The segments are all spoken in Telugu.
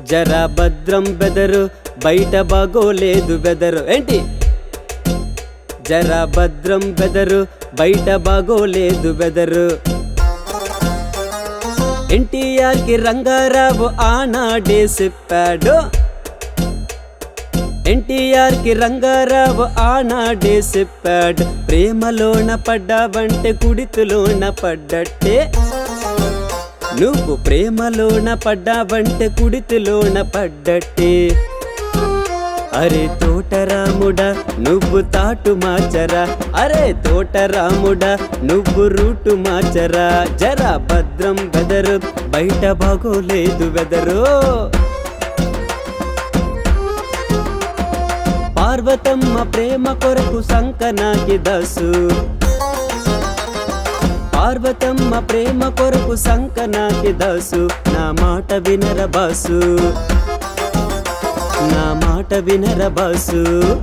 జర భద్రం బెదరు బయట బాగోలేదు బెదరు ఏంటి జర భద్రం బెదరు బయట బాగోలేదు బెదరు ఎన్టీఆర్ కి రంగారావు ఆనాడే చెప్పాడు ఎన్టీఆర్ కి రంగారావు ఆనాడే చెప్పాడు ప్రేమలోన పడ్డావంటే కుడితులోన పడ్డట్టే నువ్వు ప్రేమలోన పడ్డావంటే కుడితులోన పడ్డట్టే అరే తోటరాముడా నువ్వు తాటు మార్చరా అరే తోటరాముడా నువ్వు రూటు మార్చరా జర భద్రం బెదరు బయట బాగోలేదు బెదరు పార్వతమ్మ ప్రేమ కొరకు సంకనాకి దసు పార్వతమ్మ ప్రేమ కొరకు సంకనాకి దసు నా మాట వినర బాసు నా మాట వినర బాసు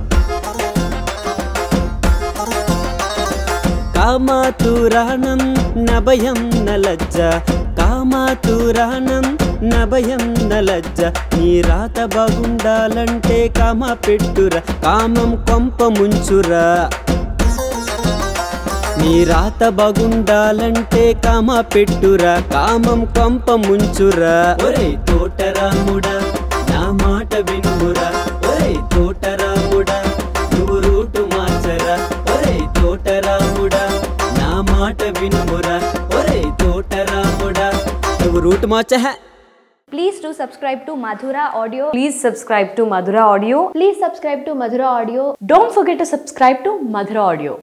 కామాతురాణం నభయం నలజ్జ కామాతురాణం నభయం నలజ్జ నీ రాత బాగుండాలంటే కామ పెట్టురా కామం కొంప ముంచురా నీ రాత బాగుండాలంటే కామ పెట్టురా కామం కొంప ముంచురా ఒరే తోటరాముడా నా మాట వినుమురా ఒరే తోటరాముడా నువ్వు రూటు మార్చరా ఒరే తోటరాముడా నా మాట వినుమురా ఒరే తోటరాముడా నువ్వు రూటు మార్చహ Please do subscribe to Madhura Audio. Please subscribe to Madhura Audio. Please subscribe to Madhura Audio. Don't forget to subscribe to Madhura Audio.